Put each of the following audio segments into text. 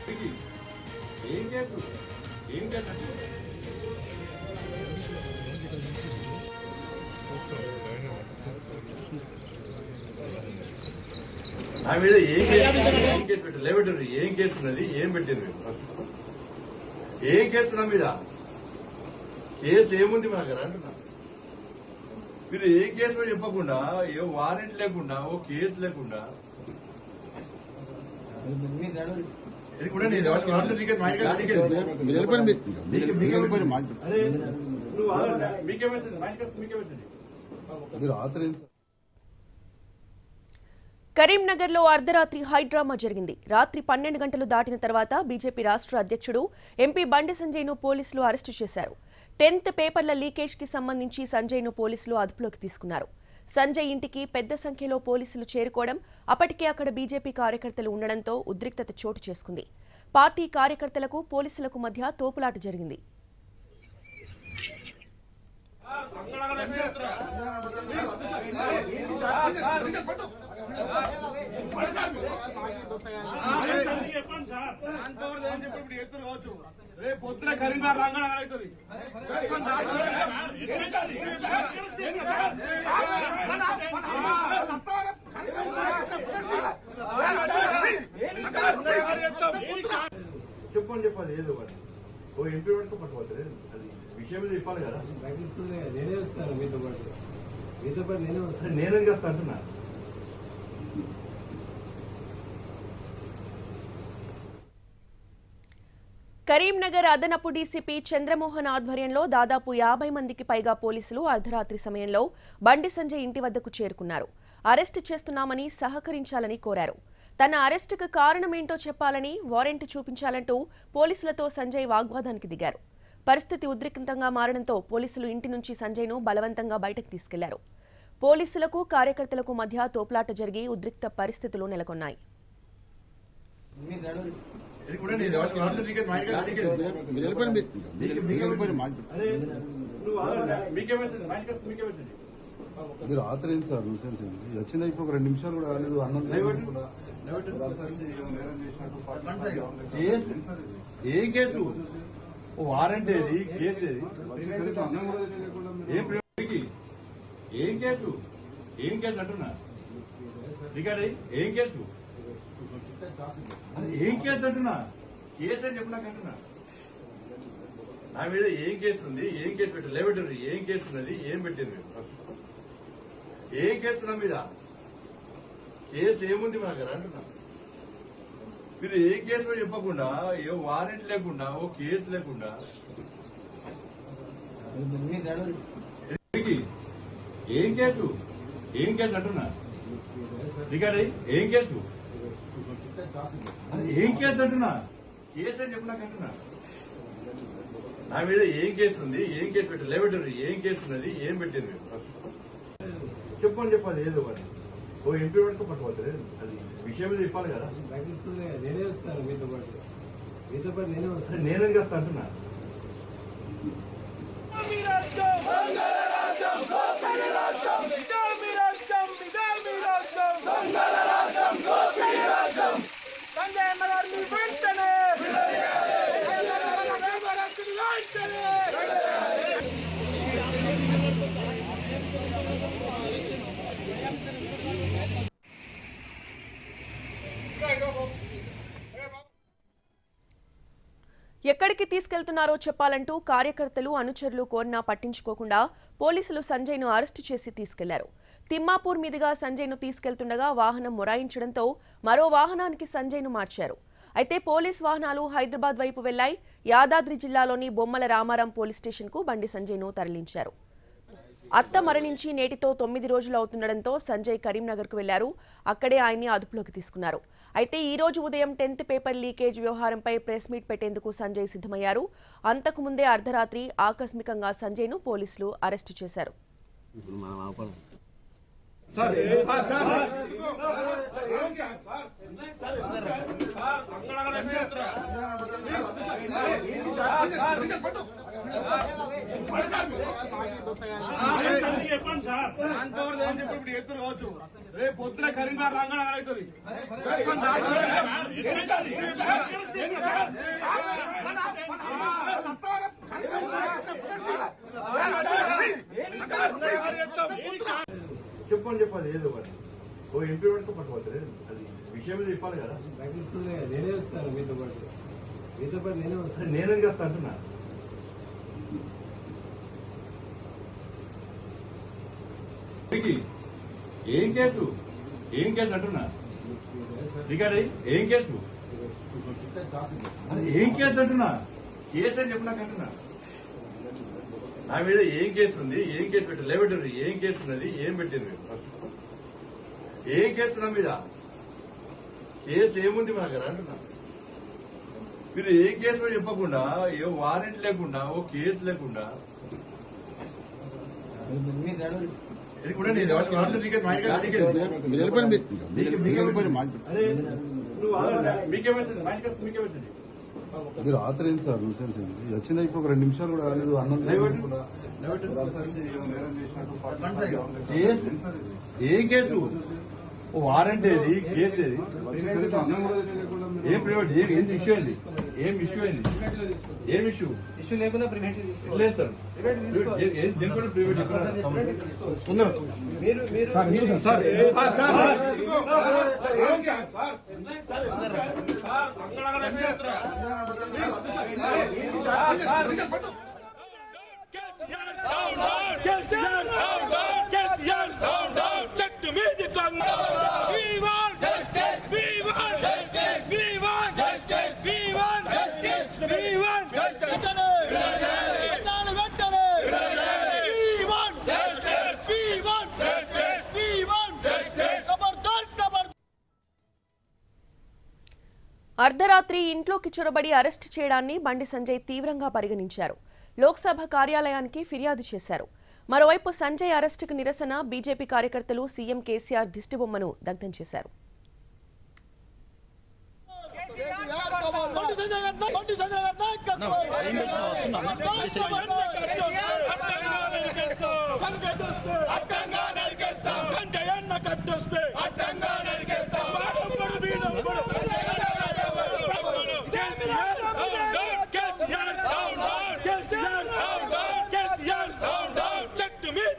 Wiki, ఏం case ఏం case అంటే నా మీద ఏం కేసు ఏం కేసు పెట్టారు లేబెట్టారు ఏం కేసు ఉన్నది ఏం పెట్టారు మీరు ఫస్ట్ ఏం కేసు నా మీద కేసు ఏముంది మా దగ్గర అంటున్నా మీరు ఏ కేసు చెప్పకుండా ఏ వారెంట్ లేకుండా ఓ కేసు లేకుండా ఇది కూడా నేను ఎవరికి వాడిలో నీకే- మా ఇంటికి నీకే- మీరు వెళ్ళిపోయిన మీరు- మీరు నీకే- మీరు వెళ్ళిపోయిన మాట అరే, నువ్వు ఆగరా? మీకేమవుతుంది మా ఇంటికి వస్తే మీకేమవుతుంది మీరు ఆశ్రయించారు కరీంనగర్లో అర్ధరాత్రి హైడ్రామా జరిగింది రాత్రి పన్నెండు గంటలు దాటిన తర్వాత బీజేపీ రాష్ట్ర అధ్యక్షుడు ఎంపీ బండి సంజయ్ను పోలీసులు అరెస్టు చేశారు టెన్త్ పేపర్ల లీకేజ్కి సంబంధించి సంజయ్ను పోలీసులు అదుపులోకి తీసుకున్నారు సంజయ్ ఇంటికి పెద్ద సంఖ్యలో పోలీసులు చేరుకోవడం అప్పటికే అక్కడ బీజేపీ కార్యకర్తలు ఉండడంతో ఉద్రిక్తత చోటు చేసుకుంది పార్టీ కార్యకర్తలకు పోలీసులకు మధ్య తోపులాట జరిగింది రేపు పొద్దున కరీంనగర్ రంగన అవుతుంది చెప్పని చెప్పాలి ఏదో ఒకటి ఓ ఎంపీ వరకు పట్టుకోవాలి అది విషయం మీద చెప్పాలి కదా నేనే వస్తాను మీతో పాటు మీతో పాటు నేనే వస్తాను సరే నేను ఎందుకు వస్తా అంటున్నా కరీంనగర్ అదనపు డీసీపీ చంద్రమోహన్ ఆధ్వర్యంలో దాదాపు యాభై మందికి పైగా పోలీసులు అర్ధరాత్రి సమయంలో బండి సంజయ్ ఇంటి వద్దకు చేరుకున్నారు అరెస్టు చేస్తున్నామని సహకరించాలని కోరారు తన అరెస్టుకు కారణమేంటో చెప్పాలని వారెంట్ చూపించాలంటూ పోలీసులతో సంజయ్ వాగ్వాదానికి దిగారు పరిస్థితి ఉద్రిక్తంగా మారడంతో పోలీసులు ఇంటి నుంచి సంజయ్ను బలవంతంగా బయటకు తీసుకెళ్లారు పోలీసులకు కార్యకర్తలకు మధ్య తోపులాట జరిగి ఉద్రిక్త పరిస్థితులు నెలకొన్నాయి ఇది కూడా నేను ఎవరికి వాడిలో నీకే- మా ఇంటికి నీకే- మీరు వెళ్ళిపోయిన మీరు- మీరు మీరు వెళ్ళిపోయిన మాట అరే, నువ్వు ఆగరా? మీకేమవుతుంది మా ఇంటికి వస్తే మీకేమవుతుంది మీరు ఆశ్రయించారు న్యూసెన్స్ ఏంటి వచ్చిన ఇప్పుడు ఒక రెండు నిమిషాలు కూడా కాలేదు అన్నం లేవండి. లేకుండా ఇప్పుడంతా వచ్చి ఏమో నేరం చేసినట్టు పార్టీ కేసు ఏం కేసు ఓ వారెంట్ ఏది కేసు ఏది వచ్చి కనీసం అన్నం కూడా తెలియకుండా మీరు- ఏం ప్రయోజనానికి? ఏం కేసు ఏం కేసు అంటున్నా రికార్డ్ అయ్యి ఏం కేసు అరే, ఏం కేసు అంటున్నా కేసు అని చెప్పు నాకు అంటున్నా నా మీద ఏం కేసు ఉంది ఏం కేసు పెట్టారు లేబెట్టారు ఏం కేసు ఉన్నది ఏం పెట్టారు మీరు ఫస్ట్ ఏం కేసు నా మీద కేసు ఏముంది మా దగ్గర అంటున్నా మీరు ఏ కేసు చెప్పకుండా ఏ వారెంట్ లేకుండా ఓ కేసు లేకుండా ఎవరికి? ఏం కేసు ఏం కేసు అంటున్నా రికార్డ్ అయ్యి ఏం కేసు అరే, ఏం కేసు అంటున్నా కేసు అని చెప్పు నాకు అంటున్నా నా మీద ఏం కేసు ఉంది ఏం కేసు పెట్టారు లేబెట్టారు ఏం కేసు ఉన్నది ఏం పెట్టారు మీరు ఫస్ట్ చెప్పని చెప్పాలి ఏదో ఒకటి ఓ ఎంపీ వరకు పట్టుకోవాలి అది విషయం మీద చెప్పాలి కదా నేనే వస్తాను మీతో పాటు మీతో పాటు నేనే వస్తాను సరే నేను ఎందుకు వస్తా అంటున్నా సంజయ్ అన్న గారిని వెంటనే ఎక్కడికి తీసుకెళ్తున్నారో చెప్పాలంటూ కార్యకర్తలు అనుచరులు కోరినా పట్టించుకోకుండా పోలీసులు సంజయ్ను అరెస్టు చేసి తీసుకెళ్లారు తిమ్మాపూర్ మీదుగా సంజయ్ను తీసుకెళ్తుండగా వాహనం మొరాయించడంతో మరో వాహనానికి సంజయ్ను మార్చారు అయితే పోలీస్ వాహనాలు హైదరాబాద్ వైపు వెళ్లాయి యాదాద్రి జిల్లాలోని బొమ్మల రామారం పోలీస్ స్టేషన్కు బండి సంజయ్ను తరలించారు అత్త మరణించి నేటితో తొమ్మిది రోజులు అవుతుండటంతో సంజయ్ కరీంనగర్కు వెళ్లారు అక్కడే ఆయన్ని అదుపులోకి తీసుకున్నారు అయితే ఈ రోజు ఉదయం టెన్త్ పేపర్ లీకేజ్ వ్యవహారంపై ప్రెస్ మీట్ పెట్టేందుకు సంజయ్ సిద్ధమయ్యారు అంతకు ముందే అర్ధరాత్రి ఆకస్మికంగా సంజయ్ను పోలీసులు అరెస్టు చేశారు మ్యాన్ పవర్ లేదని చెప్పి ఇప్పుడు ఎత్తురు కావచ్చు రేపు పొద్దున కరీంనగర్ రంగం అవుతుంది చెప్పని చెప్పాలి ఏదో ఒకటి ఓ ఎంపీ పట్టుకో పట్టుకోవాలి అది విషయం మీద చెప్పాలి కదా ప్రకటిస్తుంది కదా, నేనే వస్తాను మీతో పాటు మీతో పాటు నేనే సరే వస్తాను నేనేం చేస్తా అంటున్నా వికీ, ఏం కేసు ఏం కేసు అంటున్నా రికార్డ్ అయ్యి ఏం కేసు అరే ఏం కేసు అంటున్నా కేసు అని చెప్పు నాకు అంటున్నా నా మీద ఏం కేసు ఉంది ఏం కేసు పెట్టారు లేబెట్టారు ఏం కేసు ఉన్నది ఏం పెట్టారు మీరు ఫస్ట్ ఏం కేసు నా మీద కేసు ఏముంది మా దగ్గర అంటున్నా మీరు ఏ కేసు చెప్పకుండా ఏ వారెంట్ లేకుండా ఓ కేసు లేకుండా ఇది కూడా నేను ఎవరికి వాటిలో టికెట్ మా ఇంటికి టికెట్ మీరు వెళ్ళిపోయింది మీకు- మీరు వెళ్ళిపోయింది మీకేమైంది? మాకు అరే, నువ్వు ఆగరా? మీకేమైతుంది మా ఇంటికి వస్తే మీకేమైతుంది మీరు రాత్రి ఏంటి సార్ న్యూసెన్స్ ఏంటి వచ్చిన ఇప్పుడు ఒక రెండు నిమిషాలు కూడా కాలేదు అన్నం లేవట్టు. కూడా లేవట్టు. అంతా వచ్చి ఏదో నేరం చేసినట్టు కేసు ఏం కేసు ఓ వారెంట్ ఏది కేసు ఏది వచ్చి కనీసం అన్నం కూడా తెలియకుండా మీరు- ఏం ప్రైవేట్ ఏం ఏం ఇష్యూ అయింది ఏం ఇష్యూ అయింది ఏం ఇష్యూ ఇష్యూ లేకుండా ప్రివెంటివ్ తీసుకో ఎట్లా వేస్తారు ఏ- ఏ- దేని కూడా ప్రైవేట్ ఎక్కడ మీరు మీరు చెట్టు మీద అర్ధరాత్రి ఇంట్లోకి చొరబడి అరెస్టు చేయడాన్ని బండి సంజయ్ తీవ్రంగా పరిగణించారు లోక్సభ కార్యాలయానికి ఫిర్యాదు చేశారు మరోవైపు సంజయ్ అరెస్టుకు నిరసన బీజేపీ కార్యకర్తలు సీఎం కేసీఆర్ దిష్టిబొమ్మను దగ్ధం చేశారు సంజయ్ అన్న కట్టొస్తే అడ్డంగా నరికేస్తాం కేసీఆర్ కేసీఆర్ కేసీఆర్ కేసీఆర్ చెట్టు మీద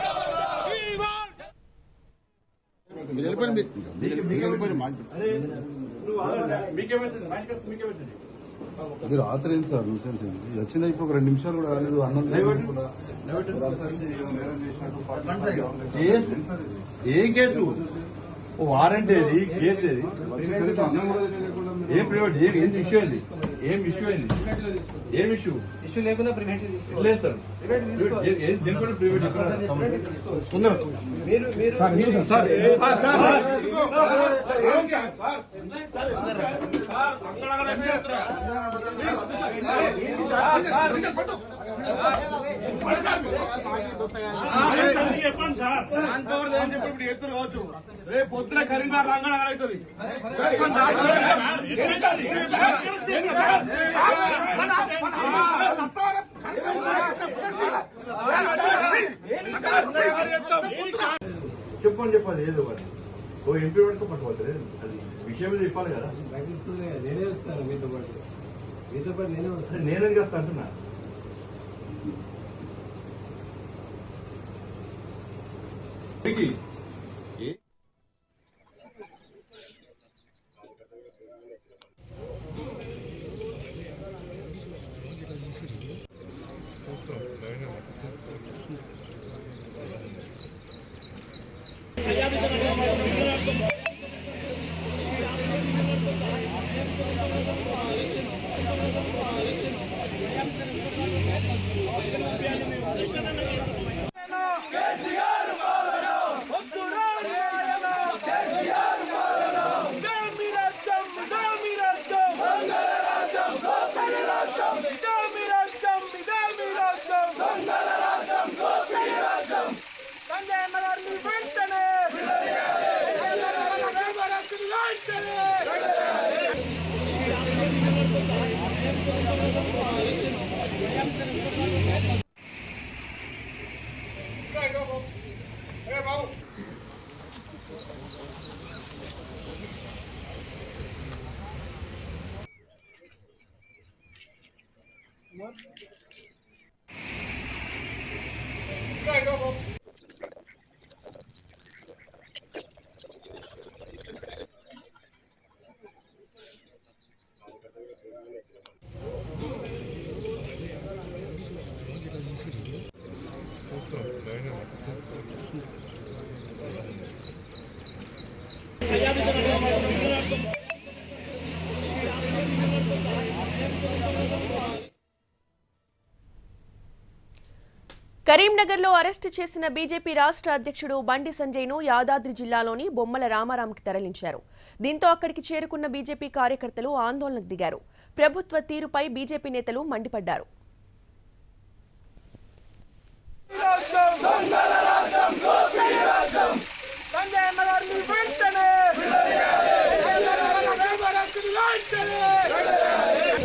మీరు వెళ్ళిపోయింది మీరు మీరు వెళ్ళిపోయింది మాకు అరే నువ్వు ఆగరా? మీకేమైతుంది మా ఇంటికి వస్తే మీకేమైతుంది మీరు రాత్రి ఏంటి సార్ న్యూసెన్స్ ఏంటి వచ్చిన ఇప్పుడు ఒక రెండు నిమిషాలు కూడా కాలేదు అన్నం లేవట్టు. కూడా లేవట్టు. అంతా వచ్చి ఏదో నేరం చేసినట్టు కేసు ఏం కేసు ఓ వారెంట్ ఏది కేసు ఏది వచ్చి కనీసం అన్నం కూడా తెలియకుండా మీరు- ఏం ప్రైవేట్ ఏం ఏం ఇష్యూ అయింది ఏం ఇష్యూ అయింది ఏం ఇష్యూ ఇష్యూ లేకుండా ప్రివెంటివ్ తీసుకో ఎట్లా వేస్తారు ఏ- ఏ- దేని కూడా ప్రైవేట్ ఎక్కడ మీరు మీరు చెప్పండి సార్ మ్యాన్ పవర్ లేదని చెప్పి ఇప్పుడు ఎత్తురు కావచ్చు రేపు పొద్దున కరీంనగర్ రంగం అవుతుంది చెప్పని చెప్పాలి ఏదో ఒకటి ఓ ఎంపీ పట్టుకో పట్టుకోవాలి అది విషయం మీద చెప్పాలి కదా ప్రకటిస్తుంది కదా, నేనే వస్తాను మీతో పాటు మీతో పాటు నేనే సరే వస్తాను నేనేం చేస్తా అంటున్నా వికీ, ఏ- సంజయ్ అన్న గారిని వెంటనే కరీంనగర్లో అరెస్టు చేసిన బీజేపీ రాష్ట్ర అధ్యక్షుడు బండి సంజయ్ను యాదాద్రి జిల్లాలోని బొమ్మల రామారాంకి తరలించారు దీంతో అక్కడికి చేరుకున్న బీజేపీ కార్యకర్తలు ఆందోళనకు దిగారు ప్రభుత్వ తీరుపై బీజేపీ నేతలు మండిపడ్డారు సంజయ్ అన్న గారిని వెంటనే సంజయ్ అన్న గారిని వెంటనే